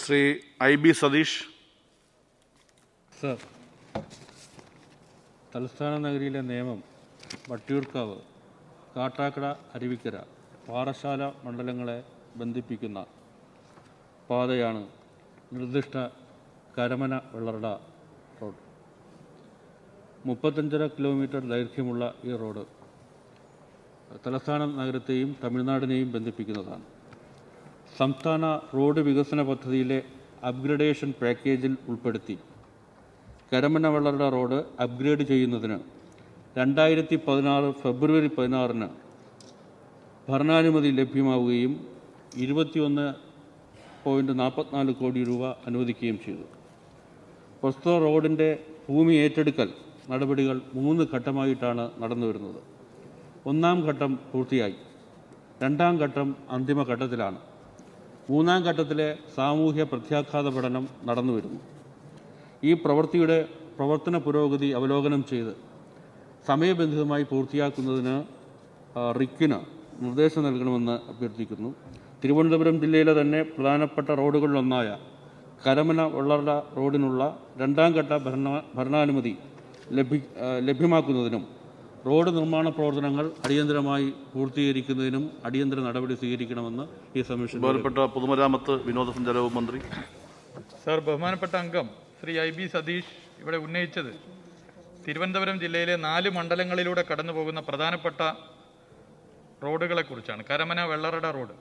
Shri I B Satish sir തലസ്ഥാന നഗരിയിലെ നിയമം വട്ടിയൂർക്കാവ് കാട്ടാക്കട അരുവിക്കര പാറശാല മണ്ഡലങ്ങളെ ബന്ധിപ്പിക്കുന്ന പാതയാണ് നിർദ്ദിഷ്ട കരമന വെള്ളറട റോഡ് മുപ്പത്തഞ്ചര കിലോമീറ്റർ ദൈർഘ്യമുള്ള ഈ റോഡ് തലസ്ഥാന നഗരത്തെയും തമിഴ്നാടിനെയും ബന്ധിപ്പിക്കുന്നതാണ് സംസ്ഥാന റോഡ് വികസന പദ്ധതിയിലെ അപ്ഗ്രഡേഷൻ പാക്കേജിൽ ഉൾപ്പെടുത്തി കരമന വെള്ളറട റോഡ് അപ്ഗ്രേഡ് ചെയ്യുന്നതിന് രണ്ടായിരത്തി പതിനാറ് ഫെബ്രുവരി പതിനാറിന് ഭരണാനുമതി ലഭ്യമാവുകയും ഇരുപത്തിയൊന്ന് പോയിൻറ്റ് നാൽപ്പത്തിനാല് കോടി രൂപ അനുവദിക്കുകയും ചെയ്തു പ്രസ്തുത റോഡിൻ്റെ ഭൂമി ഏറ്റെടുക്കൽ നടപടികൾ മൂന്ന് ഘട്ടമായിട്ടാണ് നടന്നു വരുന്നത് ഒന്നാം ഘട്ടം പൂർത്തിയായി രണ്ടാം ഘട്ടം അന്തിമ ഘട്ടത്തിലാണ് മൂന്നാം ഘട്ടത്തിലെ സാമൂഹ്യ പ്രത്യാഘാത പഠനം നടന്നു വരുന്നു ഈ പ്രവൃത്തിയുടെ പ്രവർത്തന പുരോഗതി അവലോകനം ചെയ്ത് സമയബന്ധിതമായി പൂർത്തിയാക്കുന്നതിന് ആ, റിക്കിന് നിർദ്ദേശം നൽകണമെന്ന് അഭ്യർത്ഥിക്കുന്നു തിരുവനന്തപുരം ജില്ലയിലെ തന്നെ പ്രധാനപ്പെട്ട റോഡുകളിലൊന്നായ കരമന വെള്ളറ റോഡിനുള്ള രണ്ടാം ഘട്ട ഭരണ ഭരണാനുമതി ലഭി ആ, ലഭ്യമാക്കുന്നതിനും റോഡ് നിർമ്മാണ പ്രവർത്തനങ്ങൾ അടിയന്തരമായി പൂർത്തീകരിക്കുന്നതിനും അടിയന്തര നടപടി സ്വീകരിക്കണമെന്ന് ഈ സമ്മേഷൻ ബഹുമാനപ്പെട്ട പൊതുമരാമത്ത് വിനോദസഞ്ചാര വകുപ്പ് മന്ത്രി സാർ ബഹുമാനപ്പെട്ട അംഗം ശ്രീ ഐ ബി സതീഷ് ഇവിടെ ഉന്നയിച്ചത് തിരുവനന്തപുരം ജില്ലയിലെ നാല് മണ്ഡലങ്ങളിലൂടെ കടന്നു പോകുന്ന പ്രധാനപ്പെട്ട റോഡുകളെക്കുറിച്ചാണ് കരമന വെള്ളറട റോഡ്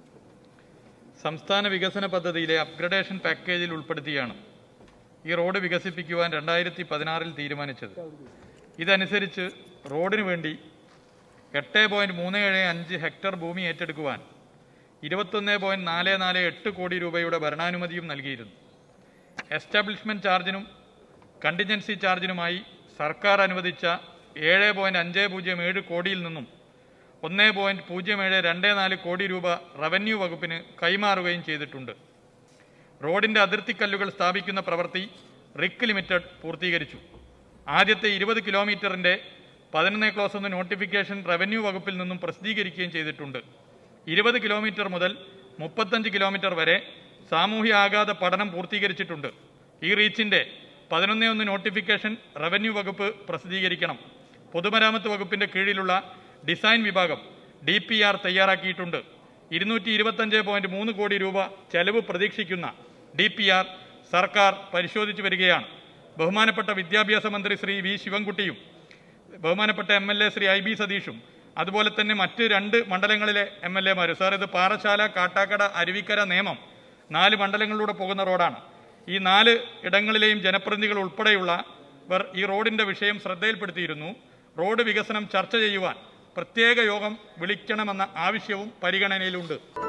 സംസ്ഥാന വികസന പദ്ധതിയിലെ അപ്ഗ്രഡേഷൻ പാക്കേജിൽ ഉൾപ്പെടുത്തിയാണ് ഈ റോഡ് വികസിപ്പിക്കുവാൻ രണ്ടായിരത്തി പതിനാറിൽ തീരുമാനിച്ചത് ഇതനുസരിച്ച് റോഡിനു വേണ്ടി എട്ട് പോയിൻറ്റ് മൂന്ന് ഏഴ് അഞ്ച് ഹെക്ടർ ഭൂമി ഏറ്റെടുക്കുവാൻ ഇരുപത്തൊന്ന് പോയിൻറ്റ് നാല് നാല് എട്ട് കോടി രൂപയുടെ ഭരണാനുമതിയും നൽകിയിരുന്നു എസ്റ്റാബ്ലിഷ്മെൻറ്റ് ചാർജിനും കണ്ടിജൻസി ചാർജിനുമായി സർക്കാർ അനുവദിച്ച ഏഴ് പോയിൻറ്റ് അഞ്ച് പൂജ്യം ഏഴ് കോടിയിൽ നിന്നും ഒന്ന് പോയിൻറ്റ് പൂജ്യം ഏഴ് രണ്ട് നാല് കോടി രൂപ റവന്യൂ വകുപ്പിന് കൈമാറുകയും ചെയ്തിട്ടുണ്ട് റോഡിൻ്റെ അതിർത്തിക്കല്ലുകൾ സ്ഥാപിക്കുന്ന പ്രവൃത്തി റിക്ക് ലിമിറ്റഡ് പൂർത്തീകരിച്ചു ആദ്യത്തെ ഇരുപത് കിലോമീറ്ററിൻ്റെ പതിനൊന്ന് ക്ലോസ് ഒന്ന് നോട്ടിഫിക്കേഷൻ റവന്യൂ വകുപ്പിൽ നിന്നും പ്രസിദ്ധീകരിക്കുകയും ചെയ്തിട്ടുണ്ട് ഇരുപത് കിലോമീറ്റർ മുതൽ മുപ്പത്തഞ്ച് കിലോമീറ്റർ വരെ സാമൂഹ്യ ആഘാത പഠനം പൂർത്തീകരിച്ചിട്ടുണ്ട് ഈ റീച്ചിൻ്റെ പതിനൊന്ന് ഒന്ന് നോട്ടിഫിക്കേഷൻ റവന്യൂ വകുപ്പ് പ്രസിദ്ധീകരിക്കണം പൊതുമരാമത്ത് വകുപ്പിൻ്റെ കീഴിലുള്ള ഡിസൈൻ വിഭാഗം ഡി പി ആർ തയ്യാറാക്കിയിട്ടുണ്ട് ഇരുന്നൂറ്റി ഇരുപത്തഞ്ച് പോയിന്റ് മൂന്ന് കോടി രൂപ ചെലവ് പ്രതീക്ഷിക്കുന്ന ഡി പി ആർ സർക്കാർ പരിശോധിച്ചു വരികയാണ് ബഹുമാനപ്പെട്ട വിദ്യാഭ്യാസ മന്ത്രി ശ്രീ വി ശിവൻകുട്ടിയും ബഹുമാനപ്പെട്ട M L A Shri I B സതീഷും അതുപോലെ തന്നെ മറ്റ് രണ്ട് മണ്ഡലങ്ങളിലെ എം എൽ എമാർ സാർ ഇത് പാറശാല കാട്ടാക്കട അരുവിക്കര നേമം നാല് മണ്ഡലങ്ങളിലൂടെ പോകുന്ന റോഡാണ് ഈ നാല് ഇടങ്ങളിലെയും ജനപ്രതിനിധികൾ ഉൾപ്പെടെയുള്ളവർ ഈ റോഡിന്റെ വിഷയം ശ്രദ്ധയിൽപ്പെടുത്തിയിരുന്നു റോഡ് വികസനം ചർച്ച ചെയ്യുവാൻ പ്രത്യേക യോഗം വിളിക്കണമെന്ന ആവശ്യവും പരിഗണനയിലുണ്ട്